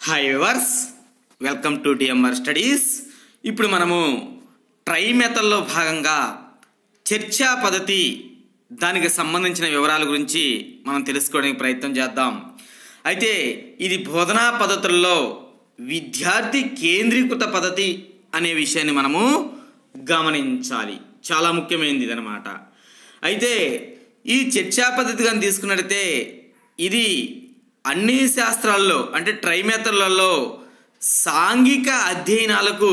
hi viewers welcome to DMR studies ఇప్పుడు మనము try మెథడ్లో భాగంగా చర్చా పద్ధతి దానికి సంబంధించిన వివరాల గురించి మనం తెలుసుకోవడానికి ప్రయత్నం చేద్దాం అయితే ఇది బోధనా పద్ధతుల్లో విద్యార్థి కేంద్రీకృత పద్ధతి అనే విషయాన్ని మనము గమనించాలి చాలా ముఖ్యమైనది ఇదనమాట అయితే ఈ చర్చా పద్ధతి కానీ తీసుకున్నట్టయితే ఇది అన్ని శాస్త్రాల్లో అంటే ట్రైమేతర్లలో సాంఘిక అధ్యయనాలకు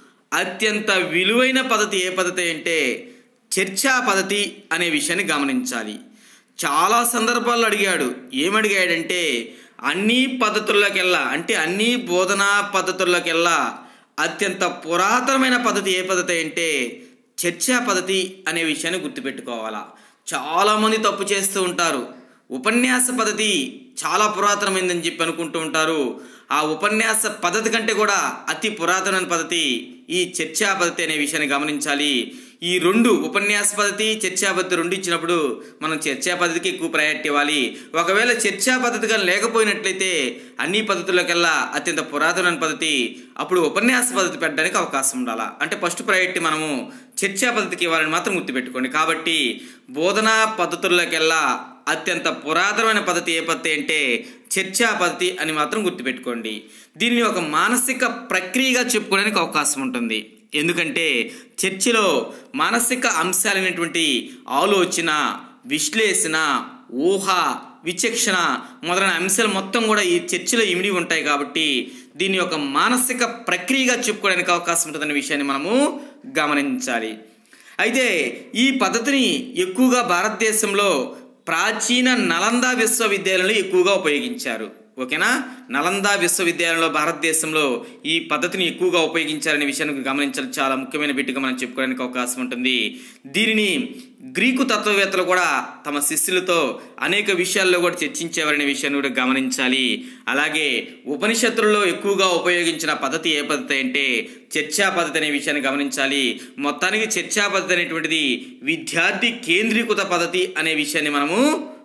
అత్యంత విలువైన పద్ధతి ఏ పద్ధతి అంటే చర్చా పద్ధతి అనే విషయాన్ని గమనించాలి చాలా సందర్భాల్లో అడిగాడు ఏమడిగాడంటే అన్ని పద్ధతుల్లోకెల్లా అంటే అన్ని బోధనా పద్ధతుల్లోకెల్లా అత్యంత పురాతనమైన పద్ధతి ఏ పద్ధతి అంటే చర్చా పద్ధతి అనే విషయాన్ని గుర్తుపెట్టుకోవాలా చాలామంది తప్పు చేస్తూ ఉంటారు ఉపన్యాస పద్ధతి చాలా పురాతనమైందని చెప్పి అనుకుంటూ ఉంటారు ఆ ఉపన్యాస పద్ధతి కంటే కూడా అతి పురాతనమైన పద్ధతి ఈ చర్చా పద్ధతి అనే విషయాన్ని గమనించాలి ఈ రెండు ఉపన్యాస పద్ధతి చర్చా పద్ధతి రెండు ఇచ్చినప్పుడు మనం చర్చా పద్ధతికి ఎక్కువ ప్రయారిటీ ఇవ్వాలి ఒకవేళ చర్చా పద్ధతిగా లేకపోయినట్లయితే అన్ని పద్ధతులకెల్లా అత్యంత పురాతనమైన పద్ధతి అప్పుడు ఉపన్యాస పద్ధతి పెట్టడానికి అవకాశం ఉండాలా అంటే ఫస్ట్ ప్రయారిటీ మనము చర్చా పద్ధతికి ఇవ్వాలని మాత్రం గుర్తుపెట్టుకోండి కాబట్టి బోధనా పద్ధతుల్లోకెల్లా అత్యంత పురాతనమైన పద్ధతి ఏ పద్ధతి అంటే చర్చా పద్ధతి అని మాత్రం గుర్తుపెట్టుకోండి దీనిని ఒక మానసిక ప్రక్రియగా చెప్పుకోవడానికి అవకాశం ఉంటుంది ఎందుకంటే చర్చలో మానసిక అంశాలైనటువంటి ఆలోచన విశ్లేషణ ఊహ విచక్షణ మొదలైన అంశాలు మొత్తం కూడా ఈ చర్చలో ఇమిడి ఉంటాయి కాబట్టి దీన్ని ఒక మానసిక ప్రక్రియగా చెప్పుకోవడానికి అవకాశం ఉంటుందనే విషయాన్ని మనము గమనించాలి అయితే ఈ పద్ధతిని ఎక్కువగా భారతదేశంలో ప్రాచీన నలంద విశ్వవిద్యాలయంలో ఎక్కువగా ఉపయోగించారు ఓకేనా నలంద విశ్వవిద్యాలయంలో భారతదేశంలో ఈ పద్ధతిని ఎక్కువగా ఉపయోగించారనే విషయాన్ని గమనించాలి చాలా ముఖ్యమైన బిట్టుగా మనం చెప్పుకోవడానికి అవకాశం ఉంటుంది దీనిని గ్రీకు తత్వవేత్తలు కూడా తమ శిష్యులతో అనేక విషయాల్లో కూడా చర్చించేవారనే విషయాన్ని కూడా గమనించాలి అలాగే ఉపనిషత్తులలో ఎక్కువగా ఉపయోగించిన పద్ధతి ఏ పద్ధతి అంటే చర్చా పద్ధతి అనే విషయాన్ని గమనించాలి మొత్తానికి చర్చా పద్ధతి అనేటువంటిది విద్యార్థి కేంద్రీకృత పద్ధతి అనే విషయాన్ని మనము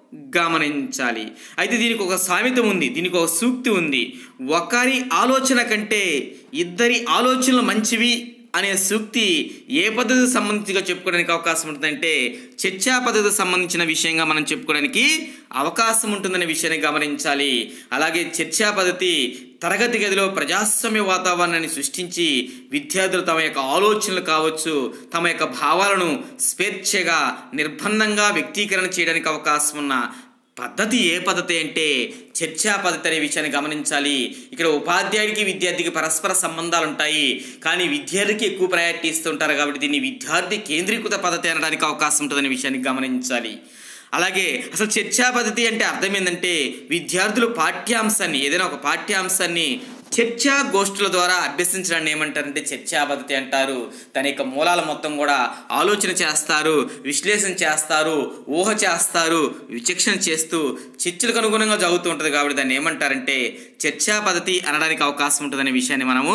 గమనించాలి అయితే దీనికి ఒక సామెత ఉంది దీనికి ఒక సూక్తి ఉంది ఒకరి ఆలోచన కంటే ఇద్దరి ఆలోచనలు మంచివి అనే సూక్తి ఏ పద్ధతికి సంబంధించిగా చెప్పుకోవడానికి అవకాశం ఉంటుందంటే చర్చా పద్ధతికి సంబంధించిన విషయంగా మనం చెప్పుకోవడానికి అవకాశం ఉంటుందనే విషయాన్ని గమనించాలి అలాగే చర్చా పద్ధతి తరగతి గదిలో ప్రజాస్వామ్య వాతావరణాన్ని సృష్టించి విద్యార్థులు తమ యొక్క ఆలోచనలు కావచ్చు తమ యొక్క భావాలను స్వేచ్ఛగా నిర్బంధంగా వ్యక్తీకరణ చేయడానికి అవకాశం ఉన్న పద్ధతి ఏ పద్ధతి అంటే చర్చా పద్ధతి అనే విషయాన్ని గమనించాలి ఇక్కడ ఉపాధ్యాయుడికి విద్యార్థికి పరస్పర సంబంధాలు ఉంటాయి కానీ విద్యార్థికి ఎక్కువ ప్రయారిటీ ఇస్తుంటారు కాబట్టి దీన్ని విద్యార్థి కేంద్రీకృత పద్ధతి అనడానికి అవకాశం ఉంటుందనే విషయాన్ని గమనించాలి అలాగే అసలు చర్చా పద్ధతి అంటే అర్థం ఏంటంటే విద్యార్థులు పాఠ్యాంశాన్ని ఏదైనా ఒక పాఠ్యాంశాన్ని చర్చా గోష్ఠుల ద్వారా అభ్యసించడాన్ని ఏమంటారంటే చర్చా పద్ధతి అంటారు దాని యొక్క మూలాల మొత్తం కూడా ఆలోచన చేస్తారు విశ్లేషణ చేస్తారు ఊహ చేస్తారు విచక్షణ చేస్తూ చర్చలకు అనుగుణంగా జరుగుతూ ఉంటుంది కాబట్టి దాన్ని ఏమంటారంటే చర్చా పద్ధతి అనడానికి అవకాశం ఉంటుందనే విషయాన్ని మనము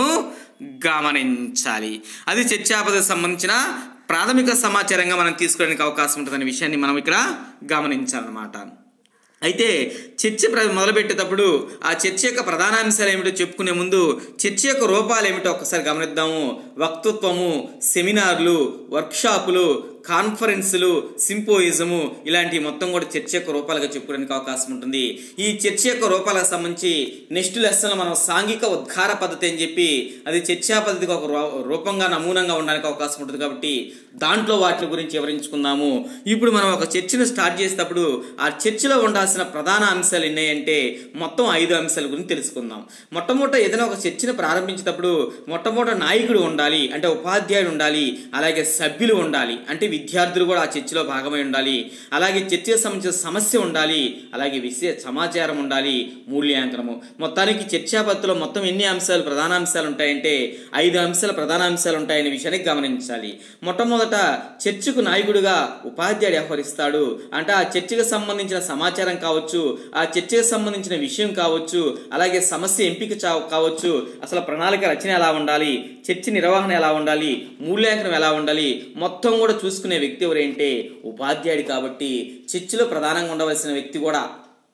గమనించాలి అది చర్చా పద్ధతికి సంబంధించిన ప్రాథమిక సమాచారంగా మనం తీసుకోవడానికి అవకాశం ఉంటుందనే విషయాన్ని మనం ఇక్కడ గమనించాలన్నమాట అయితే చర్చ ప్ర- మొదలుపెట్టేటప్పుడు ఆ చర్చ యొక్క ప్రధాన అంశాలు ఏమిటో చెప్పుకునే ముందు చర్చ యొక్క రూపాలు ఏమిటో ఒకసారి గమనిద్దాము వక్తృత్వము సెమినార్లు వర్క్షాపులు కాన్ఫరెన్సులు సింపోయిజము ఇలాంటి మొత్తం కూడా చర్చ యొక్క రూపాలుగా చెప్పుకోవడానికి అవకాశం ఉంటుంది ఈ చర్చ యొక్క రూపాలకు సంబంధించి నెక్స్ట్ లెసన్లో మనం సాంఘిక ఉద్గార పద్ధతి అని చెప్పి అది చర్చా పద్ధతికి ఒక రూ- రూపంగా నమూనంగా ఉండడానికి అవకాశం ఉంటుంది కాబట్టి దాంట్లో వాటి గురించి వివరించుకుందాము ఇప్పుడు మనం ఒక చర్చను స్టార్ట్ చేసేటప్పుడు ఆ చర్చలో ఉండాల్సిన ప్రధాన అంశాలు ఎన్ని అంటే మొత్తం ఐదు అంశాల గురించి తెలుసుకుందాం మొట్టమొదట ఏదైనా ఒక చర్చను ప్రారంభించేటప్పుడు మొట్టమొదట నాయకుడు ఉండాలి అంటే ఉపాధ్యాయుడు ఉండాలి అలాగే సభ్యులు ఉండాలి అంటే విద్యార్థులు కూడా ఆ చర్చలో భాగమై ఉండాలి అలాగే చర్చకు సంబంధించిన సమస్య ఉండాలి అలాగే విషయ సమాచారం ఉండాలి మూల్యాంకనము మొత్తానికి చర్చా పద్ధతిలో మొత్తం ఎన్ని అంశాలు ప్రధాన అంశాలు ఉంటాయంటే ఐదు అంశాలు ప్రధాన అంశాలు ఉంటాయనే విషయాన్ని గమనించాలి మొట్టమొదట చర్చకు నాయకుడిగా ఉపాధ్యాయుడు వ్యవహరిస్తాడు అంటే ఆ చర్చకు సంబంధించిన సమాచారం కావచ్చు ఆ చర్చకు సంబంధించిన విషయం కావచ్చు అలాగే సమస్య ఎంపిక చా- కావచ్చు అసలు ప్రణాళిక రచన ఎలా ఉండాలి చర్చ నిర్వహణ ఎలా ఉండాలి మూల్యాంకనం ఎలా ఉండాలి మొత్తం కూడా చూసుకునే వ్యక్తి ఎవరంటే ఉపాధ్యాయుడు కాబట్టి చర్చలో ప్రధానంగా ఉండవలసిన వ్యక్తి కూడా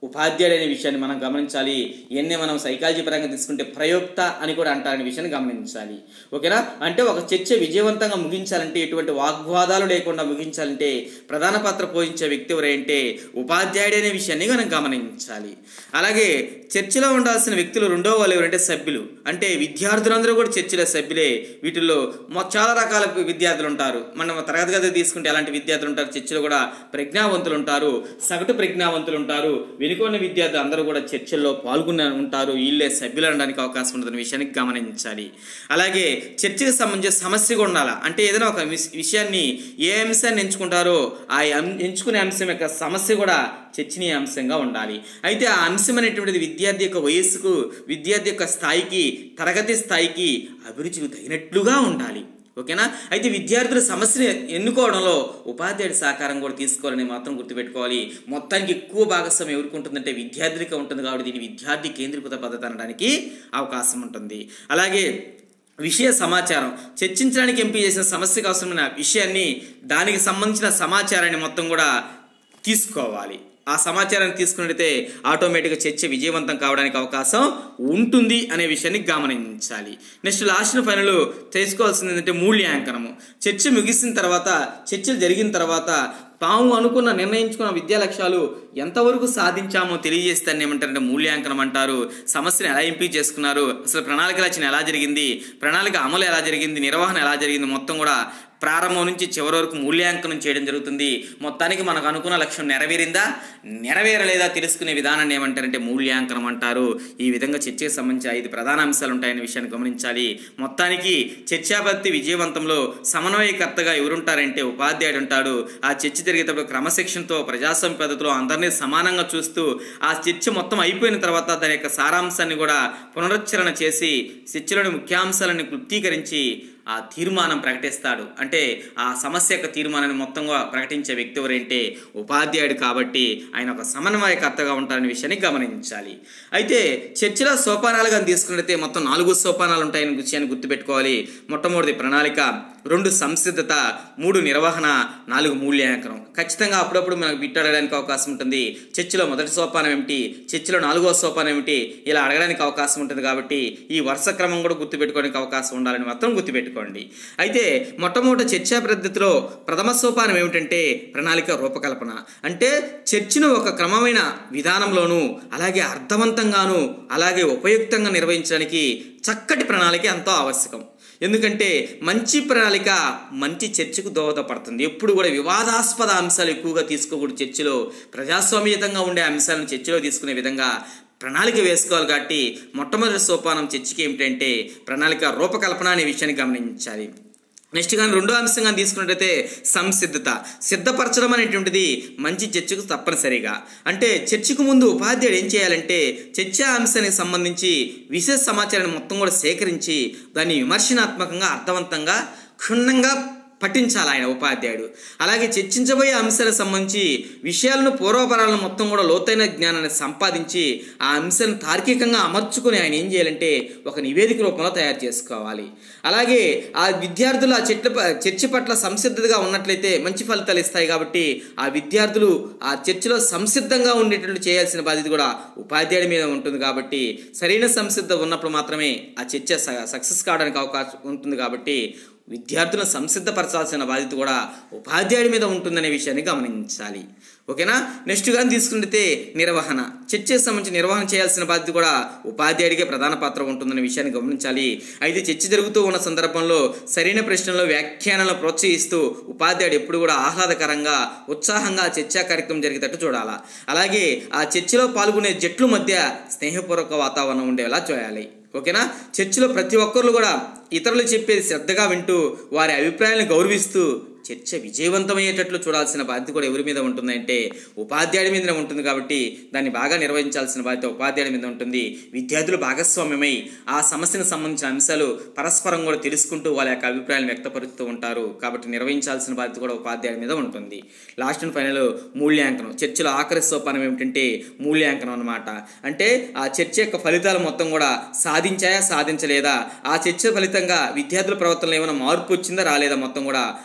ఉపాధ్యాయుడు అనే విషయాన్ని మనం గమనించాలి ఇవన్నీ మనం సైకాలజీ పరంగా తీసుకుంటే ప్రయోక్త అని కూడా అంటారనే విషయాన్ని గమనించాలి ఓకేనా అంటే ఒక చర్చ విజయవంతంగా ముగించాలంటే ఎటువంటి వాగ్వాదాలు లేకుండా ముగించాలంటే ప్రధాన పాత్ర పోషించే వ్యక్తి ఎవరంటే ఉపాధ్యాయుడు అనే విషయాన్ని మనం గమనించాలి అలాగే చర్చిలో ఉండాల్సిన వ్యక్తులు రెండో వాళ్ళు ఎవరంటే సభ్యులు అంటే విద్యార్థులందరూ కూడా చర్చిలో సభ్యులే వీటిల్లో మొ- చాలా రకాల విద్యార్థులు ఉంటారు మనం తరగతి గది తీసుకుంటే అలాంటి విద్యార్థులు ఉంటారు చర్చిలో కూడా ప్రజ్ఞావంతులు ఉంటారు సగటు ప్రజ్ఞావంతులు ఉంటారు వెనుకొన్న విద్యార్థులు అందరూ కూడా చర్చల్లో పాల్గొని ఉంటారు వీళ్ళే సభ్యులు అనడానికి అవకాశం ఉంటుందనే విషయాన్ని గమనించాలి అలాగే చర్చకు సంబంధించిన సమస్య కూడా ఉండాలి అంటే ఏదైనా ఒక విష- విషయాన్ని ఏ అంశాన్ని ఎంచుకుంటారో ఆ అం- ఎంచుకునే అంశం యొక్క సమస్య కూడా చర్చనీయ అంశంగా ఉండాలి అయితే ఆ అంశం అనేటువంటిది విద్యార్థి యొక్క వయస్సుకు విద్యార్థి యొక్క స్థాయికి తరగతి స్థాయికి అభిరుచికి తగినట్లుగా ఉండాలి ఓకేనా అయితే విద్యార్థుల సమస్యని ఎన్నుకోవడంలో ఉపాధ్యాయుడి సహకారం కూడా తీసుకోవాలని మాత్రం గుర్తుపెట్టుకోవాలి మొత్తానికి ఎక్కువ భాగస్వామ్యం ఎవరికి ఉంటుందంటే విద్యార్థులకే ఉంటుంది కాబట్టి దీన్ని విద్యార్థి కేంద్రీకృత పద్ధతి అనడానికి అవకాశం ఉంటుంది అలాగే విషయ సమాచారం చర్చించడానికి ఎంపిక చేసిన సమస్యకు అవసరమైన విషయాన్ని దానికి సంబంధించిన సమాచారాన్ని మొత్తం కూడా తీసుకోవాలి ఆ సమాచారాన్ని తీసుకున్నట్టయితే ఆటోమేటిక్గా చర్చ విజయవంతం కావడానికి అవకాశం ఉంటుంది అనే విషయాన్ని గమనించాలి నెక్స్ట్ లాస్ట్ ఫైనల్ తెలుసుకోవాల్సింది ఏంటంటే మూల్యాంకనము చర్చ ముగిసిన తర్వాత చర్చలు జరిగిన తర్వాత తాము అనుకున్న నిర్ణయించుకున్న విద్యా లక్ష్యాలు ఎంతవరకు సాధించామో తెలియజేస్తాను ఏమంటారంటే మూల్యాంకనం అంటారు సమస్యను ఎలా ఎంపిక చేసుకున్నారు అసలు ప్రణాళిక రచన ఎలా జరిగింది ప్రణాళిక అమలు ఎలా జరిగింది నిర్వహణ ఎలా జరిగింది మొత్తం కూడా ప్రారంభం నుంచి చివరి వరకు మూల్యాంకనం చేయడం జరుగుతుంది మొత్తానికి మనకు అనుకున్న లక్ష్యం నెరవేరిందా నెరవేరలేదా తెలుసుకునే విధానాన్ని ఏమంటారంటే మూల్యాంకనం అంటారు ఈ విధంగా చర్చకు సంబంధించి ఐదు ప్రధాన అంశాలు ఉంటాయనే విషయాన్ని గమనించాలి మొత్తానికి చర్చాపత్తి విజయవంతంలో సమన్వయకర్తగా ఎవరుంటారంటే ఉపాధ్యాయుడు ఉంటాడు ఆ చర్చ జరిగేటప్పుడు క్రమశిక్షణతో ప్రజాస్వామ్య పద్ధతిలో అందరినీ సమానంగా చూస్తూ ఆ చర్చ మొత్తం అయిపోయిన తర్వాత దాని యొక్క సారాంశాన్ని కూడా పునరుచ్చరణ చేసి చర్చలోని ముఖ్యాంశాలను క్లుప్తీకరించి ఆ తీర్మానం ప్రకటిస్తాడు అంటే ఆ సమస్య యొక్క తీర్మానాన్ని మొత్తంగా ప్రకటించే వ్యక్తి ఎవరంటే ఉపాధ్యాయుడు కాబట్టి ఆయన ఒక సమన్వయకర్తగా ఉంటారనే విషయాన్ని గమనించాలి అయితే చర్చలో సోపానాలుగా తీసుకున్నట్లయితే మొత్తం నాలుగు సోపానాలు ఉంటాయనే విషయాన్ని గుర్తుపెట్టుకోవాలి మొట్టమొదటి ప్రణాళిక రెండు సంసిద్ధత మూడు నిర్వహణ నాలుగు మూల్యాంకనం ఖచ్చితంగా అప్పుడప్పుడు మనకు బిట్ అడగడానికి అవకాశం ఉంటుంది చర్చిలో మొదటి సోపానం ఏమిటి చర్చిలో నాలుగో సోపానం ఏమిటి ఇలా అడగడానికి అవకాశం ఉంటుంది కాబట్టి ఈ వరుస క్రమం కూడా గుర్తుపెట్టుకోవడానికి అవకాశం ఉండాలని మాత్రం గుర్తుపెట్టుకోండి అయితే మొట్టమొదటి చర్చా పద్ధతిలో ప్రథమ సోపానం ఏమిటంటే ప్రణాళిక రూపకల్పన అంటే చర్చను ఒక క్రమమైన విధానంలోనూ అలాగే అర్థవంతంగాను అలాగే ఉపయుక్తంగా నిర్వహించడానికి చక్కటి ప్రణాళిక ఎంతో ఆవశ్యకం ఎందుకంటే మంచి ప్రణాళిక మంచి చర్చకు దోహదపడుతుంది ఎప్పుడు కూడా వివాదాస్పద అంశాలు ఎక్కువగా తీసుకోకూడదు చర్చలో ప్రజాస్వామ్యతంగా ఉండే అంశాలను చర్చలో తీసుకునే విధంగా ప్రణాళిక వేసుకోవాలి కాబట్టి మొట్టమొదటి సోపానం చర్చకి ఏమిటంటే ప్రణాళిక రూపకల్పన అనే విషయాన్ని గమనించాలి నెక్స్ట్ కానీ రెండో అంశంగా తీసుకున్నట్టయితే సంసిద్ధత సిద్ధపరచడం అనేటువంటిది మంచి చర్చకు తప్పనిసరిగా అంటే చర్చకు ముందు ఉపాధ్యాయుడు ఏం చేయాలంటే చర్చా అంశానికి సంబంధించి విశేష సమాచారాన్ని మొత్తం కూడా సేకరించి దాన్ని విమర్శనాత్మకంగా అర్థవంతంగా క్షుణ్ణంగా పఠించాలి ఆయన ఉపాధ్యాయుడు అలాగే చర్చించబోయే అంశాలకు సంబంధించి విషయాలను పూర్వపరాలను మొత్తం కూడా లోతైన జ్ఞానాన్ని సంపాదించి ఆ అంశాలను తార్కికంగా అమర్చుకొని ఆయన ఏం చేయాలంటే ఒక నివేదిక రూపంలో తయారు చేసుకోవాలి అలాగే ఆ విద్యార్థులు ఆ చెట్ల ప- చర్చ పట్ల సంసిద్ధతగా ఉన్నట్లయితే మంచి ఫలితాలు ఇస్తాయి కాబట్టి ఆ విద్యార్థులు ఆ చర్చలో సంసిద్ధంగా ఉండేటట్లు చేయాల్సిన బాధ్యత కూడా ఉపాధ్యాయుడి మీద ఉంటుంది కాబట్టి సరైన సంసిద్ధత ఉన్నప్పుడు మాత్రమే ఆ చర్చ స- సక్సెస్ కావడానికి అవకాశం ఉంటుంది కాబట్టి విద్యార్థులను సంసిద్ధపరచాల్సిన బాధ్యత కూడా ఉపాధ్యాయుడి మీద ఉంటుందనే విషయాన్ని గమనించాలి ఓకేనా నెక్స్ట్ కానీ తీసుకుంటే నిర్వహణ చర్చకు సంబంధించి నిర్వహణ చేయాల్సిన బాధ్యత కూడా ఉపాధ్యాయుడికే ప్రధాన పాత్ర ఉంటుందనే విషయాన్ని గమనించాలి అయితే చర్చ జరుగుతూ ఉన్న సందర్భంలో సరైన ప్రశ్నలు వ్యాఖ్యానాలను ప్రోత్సహిస్తూ ఉపాధ్యాయుడు ఎప్పుడు కూడా ఆహ్లాదకరంగా ఉత్సాహంగా చర్చా కార్యక్రమం జరిగేటట్టు చూడాలా అలాగే ఆ చర్చలో పాల్గొనే జట్ల మధ్య స్నేహపూర్వక వాతావరణం ఉండేలా చేయాలి ఓకేనా చర్చిలో ప్రతి ఒక్కరు కూడా ఇతరులు చెప్పేది శ్రద్ధగా వింటూ వారి అభిప్రాయాలను గౌరవిస్తూ చర్చ విజయవంతమయ్యేటట్లు చూడాల్సిన బాధ్యత కూడా ఎవరి మీద ఉంటుందంటే ఉపాధ్యాయుడి మీద ఉంటుంది కాబట్టి దాన్ని బాగా నిర్వహించాల్సిన బాధ్యత ఉపాధ్యాయుడి మీద ఉంటుంది విద్యార్థులు భాగస్వామ్యమై ఆ సమస్యకు సంబంధించిన అంశాలు పరస్పరం కూడా తెలుసుకుంటూ వాళ్ళ యొక్క అభిప్రాయాలను వ్యక్తపరుస్తూ ఉంటారు కాబట్టి నిర్వహించాల్సిన బాధ్యత కూడా ఉపాధ్యాయుడి మీద ఉంటుంది లాస్ట్ అండ్ ఫైనల్ మూల్యాంకనం చర్చలో ఆఖరి సోపానం ఏమిటంటే మూల్యాంకనం అన్నమాట అంటే ఆ చర్చ యొక్క ఫలితాలు మొత్తం కూడా సాధించాయా సాధించలేదా ఆ చర్చ ఫలితంగా విద్యార్థుల ప్రవర్తనలో ఏమైనా మార్పు వచ్చిందా రాలేదా మొత్తం కూడా మూల్యాంకనం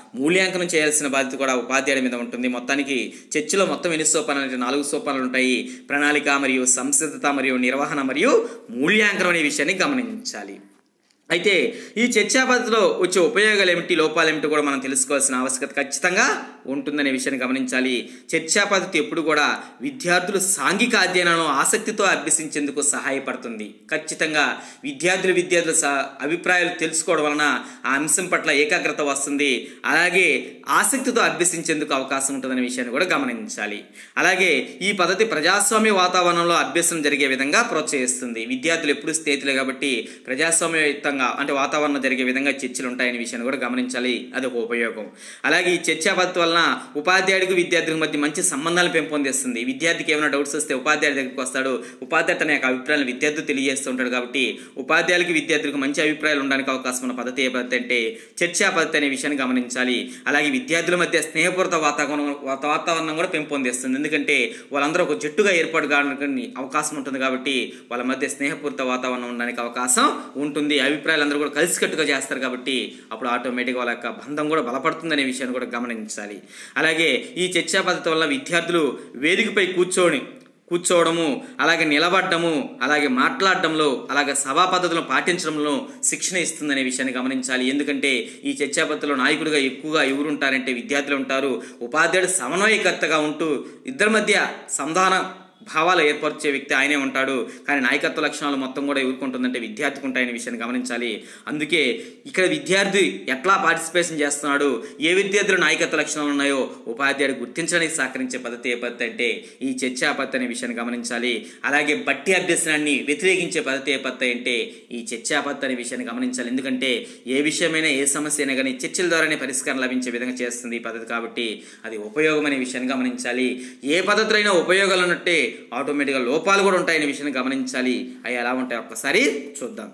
మూల్యాంకనం చేయాల్సిన బాధ్యత కూడా ఉపాధ్యాయుడి మీద ఉంటుంది మొత్తానికి చర్చలో మొత్తం ఎన్ని సోపానాలు అంటే నాలుగు సోపానాలు ఉంటాయి ప్రణాళిక మరియు సంసిద్ధత మరియు నిర్వహణ మరియు మూల్యాంకనం అనే విషయాన్ని గమనించాలి అయితే ఈ చర్చా పద్ధతిలో వచ్చే ఉపయోగాలు ఏమిటి లోపాలు ఏమిటి కూడా మనం తెలుసుకోవాల్సిన ఆవశ్యకత ఖచ్చితంగా ఉంటుందనే విషయాన్ని గమనించాలి చర్చా పద్ధతి ఎప్పుడు కూడా విద్యార్థులు సాంఘిక అధ్యయనాలను ఆసక్తితో అభ్యసించేందుకు సహాయపడుతుంది ఖచ్చితంగా విద్యార్థులు విద్యార్థుల స అభిప్రాయాలు తెలుసుకోవడం వలన ఆ అంశం పట్ల ఏకాగ్రత వస్తుంది అలాగే ఆసక్తితో అభ్యసించేందుకు అవకాశం ఉంటుందనే విషయాన్ని కూడా గమనించాలి అలాగే ఈ పద్ధతి ప్రజాస్వామ్య వాతావరణంలో అభ్యసనం జరిగే విధంగా ప్రోత్సహిస్తుంది విద్యార్థులు ఎప్పుడు స్నేహితులే కాబట్టి ప్రజాస్వామ్యయుతంగా అంటే వాతావరణం జరిగే విధంగా చర్చలు ఉంటాయనే విషయాన్ని కూడా గమనించాలి అది ఒక ఉపయోగం అలాగే ఈ చర్చా పద్ధతి వలన ఉపాధ్యాయుడికి విద్యార్థుల మధ్య మంచి సంబంధాలు పెంపొందిస్తుంది విద్యార్థికి ఏమైనా డౌట్స్ వస్తే ఉపాధ్యాయుడి దగ్గరికి వస్తాడు ఉపాధ్యాయుడు తన యొక్క అభిప్రాయాలను విద్యార్థి తెలియజేస్తూ ఉంటాడు కాబట్టి ఉపాధ్యాయులకి విద్యార్థులకు మంచి అభిప్రాయాలు ఉండడానికి అవకాశం ఉన్న పద్ధతి ఏ పద్ధతి అంటే చర్చా పద్ధతి అనే విషయాన్ని గమనించాలి అలాగే విద్యార్థుల మధ్య స్నేహపూరిత వాతావరణం వాత- వాతావరణం కూడా పెంపొందిస్తుంది ఎందుకంటే వాళ్ళందరూ ఒక జట్టుగా ఏర్పాటు కావడానికి అవకాశం ఉంటుంది కాబట్టి వాళ్ళ మధ్య స్నేహపూరిత వాతావరణం ఉండడానికి అవకాశం ఉంటుంది అభిప్రాయాలు అందరూ కూడా కలిసికట్టుగా చేస్తారు కాబట్టి అప్పుడు ఆటోమేటిక్గా వాళ్ళ యొక్క బంధం కూడా బలపడుతుందనే విషయాన్ని కూడా గమనించాలి అలాగే ఈ చర్చా పద్ధతి వల్ల విద్యార్థులు వేదికపై కూర్చొని కూర్చోవడము అలాగే నిలబడటము అలాగే మాట్లాడడంలో అలాగే సభా పద్ధతులను పాటించడంలో శిక్షణ ఇస్తుందనే విషయాన్ని గమనించాలి ఎందుకంటే ఈ చర్చా పద్ధతిలో నాయకుడిగా ఎక్కువగా ఎవరు ఉంటారంటే విద్యార్థులు ఉంటారు ఉపాధ్యాయుడు సమన్వయకర్తగా ఉంటూ ఇద్దరి మధ్య సంధాన భావాలు ఏర్పరిచే వ్యక్తి ఆయనే ఉంటాడు కానీ నాయకత్వ లక్షణాలు మొత్తం కూడా ఎవరుకుంటుందంటే విద్యార్థికి ఉంటాయనే విషయాన్ని గమనించాలి అందుకే ఇక్కడ విద్యార్థి ఎట్లా పార్టిసిపేషన్ చేస్తున్నాడు ఏ విద్యార్థులు నాయకత్వ లక్షణాలు ఉన్నాయో ఉపాధ్యాయుడు గుర్తించడానికి సహకరించే పద్ధతి ఏ పద్ధతి అంటే ఈ చర్చా పద్ధతి అనే విషయాన్ని గమనించాలి అలాగే బట్టి అభ్యసనాన్ని వ్యతిరేకించే పద్ధతి ఏ పద్ధతి అంటే ఈ చర్చా పద్ధతి అనే విషయాన్ని గమనించాలి ఎందుకంటే ఏ విషయమైనా ఏ సమస్య అయినా కానీ చర్చల ద్వారానే పరిష్కారం లభించే విధంగా చేస్తుంది ఈ పద్ధతి కాబట్టి అది ఉపయోగం అనే విషయాన్ని గమనించాలి ఏ పద్ధతిలో అయినా ఉపయోగాలు ఉన్నట్టే ఆటోమేటిక్గా లోపాలు కూడా ఉంటాయనే విషయాన్ని గమనించాలి అవి ఎలా ఉంటాయి ఒక్కసారి చూద్దాం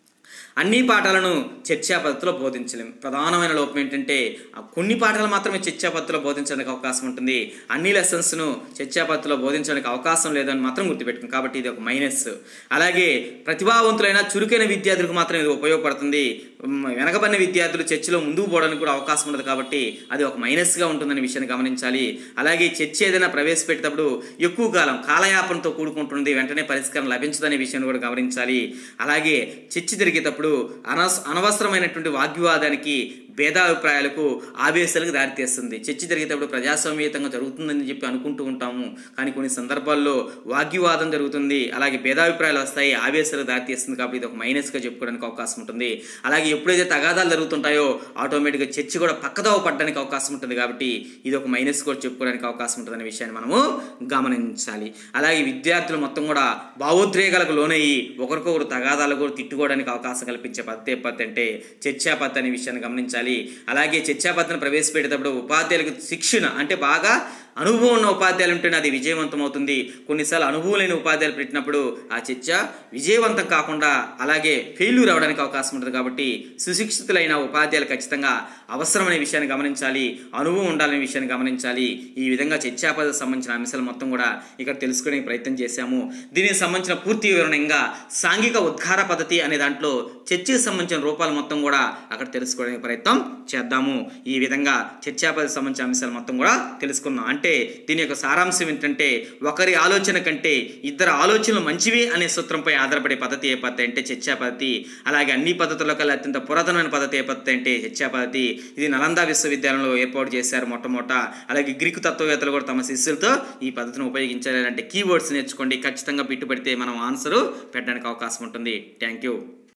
అన్ని పాఠాలను చర్చా పద్ధతిలో బోధించలేం ప్రధానమైన లోపం ఏంటంటే ఆ కొన్ని పాఠాలు మాత్రమే చర్చా పద్ధతిలో బోధించడానికి అవకాశం ఉంటుంది అన్ని లెసన్స్ను చర్చా పద్ధతిలో బోధించడానికి అవకాశం లేదని మాత్రం గుర్తుపెట్టుకుని కాబట్టి ఇది ఒక మైనస్ అలాగే ప్రతిభావంతులైన చురుకైన విద్యార్థులకు మాత్రం ఇది ఉపయోగపడుతుంది ఉమ్, వెనకబడిన విద్యార్థులు చర్చలో ముందుకు పోవడానికి కూడా అవకాశం ఉండదు కాబట్టి అది ఒక మైనస్గా ఉంటుందనే విషయాన్ని గమనించాలి అలాగే చర్చ ఏదైనా ప్రవేశపెట్టేటప్పుడు ఎక్కువ కాలం కాలయాపనతో కూడుకుంటుంది వెంటనే పరిష్కారం లభించదనే విషయాన్ని కూడా గమనించాలి అలాగే చర్చ జరిగేటప్పుడు అనవస అనవసరమైనటువంటి వాగ్వివాదానికి భేదాభిప్రాయాలకు ఆవేశాలకు దారితీస్తుంది చర్చ జరిగేటప్పుడు ప్రజాస్వామ్యతంగా జరుగుతుందని చెప్పి అనుకుంటూ ఉంటాము కానీ కొన్ని సందర్భాల్లో వాగ్వివాదం జరుగుతుంది అలాగే భేదాభిప్రాయాలు వస్తాయి ఆవేశాలకు దారితీస్తుంది కాబట్టి ఇది ఒక మైనస్గా చెప్పుకోవడానికి అవకాశం ఉంటుంది అలాగే ఎప్పుడైతే తగాదాలు జరుగుతుంటాయో ఆటోమేటిక్గా చర్చ కూడా పక్కదోవ పడడానికి అవకాశం ఉంటుంది కాబట్టి ఇది ఒక మైనస్ కూడా చెప్పుకోవడానికి అవకాశం ఉంటుందనే విషయాన్ని మనము గమనించాలి అలాగే విద్యార్థులు మొత్తం కూడా భావోద్రేకాలకు లోనయ్యి ఒకరికొకరు తగాదాలు కూడా తిట్టుకోవడానికి అవకాశం కల్పించే పద్ధతి ఏ పద్ధతి అంటే చర్చా పద్ధతి అనే విషయాన్ని గమనించాలి అలాగే చర్చా పద్ధతిని ప్రవేశపెట్టేటప్పుడు ఉపాధ్యాయులకు శిక్షణ అంటే బాగా అనుభవం ఉన్న ఉపాధ్యాయులు ఉంటేనే అది విజయవంతం అవుతుంది కొన్నిసార్లు అనుభవం లేని ఉపాధ్యాయులు పెట్టినప్పుడు ఆ చర్చ విజయవంతం కాకుండా అలాగే ఫెయిల్యూర్ అవడానికి అవకాశం ఉంటుంది కాబట్టి సుశిక్షితులైన ఉపాధ్యాయులు ఖచ్చితంగా అవసరమనే విషయాన్ని గమనించాలి అనుభవం ఉండాలనే విషయాన్ని గమనించాలి ఈ విధంగా చర్చా పద్ధతికి సంబంధించిన అంశాలు మొత్తం కూడా ఇక్కడ తెలుసుకునే ప్రయత్నం చేశాము దీనికి సంబంధించిన పూర్తి వివరణ ఇంకా సాంఘిక ఉద్గార పద్ధతి అనే దాంట్లో చర్చకు సంబంధించిన రూపాలు మొత్తం కూడా అక్కడ తెలుసుకోవడానికి ప్రయత్నం చేద్దాము ఈ విధంగా చర్చా పద్ధతికి సంబంధించిన అంశాలు మొత్తం కూడా తెలుసుకున్నాం అంటే దీని యొక్క సారాంశం ఏంటంటే ఒకరి ఆలోచన కంటే ఇద్దరు ఆలోచనలు మంచివి అనే సూత్రంపై ఆధారపడే పద్ధతి ఏ పద్ధతి అంటే చర్చా పద్ధతి అలాగే అన్ని పద్ధతుల్లో కల్లా అత్యంత పురాతనమైన పద్ధతి ఏ పద్ధతి అంటే చర్చా పద్ధతి ఇది నలంద విశ్వవిద్యాలయంలో ఏర్పాటు చేశారు మొట్టమొదట అలాగే గ్రీకు తత్వవేత్తలు కూడా తమ శిష్యులతో ఈ పద్ధతిని ఉపయోగించాలి అంటే కీవర్డ్స్ నేర్చుకోండి ఖచ్చితంగా పెట్టుబడితే మనం ఆన్సర్ పెట్టడానికి అవకాశం ఉంటుంది థ్యాంక్ యూ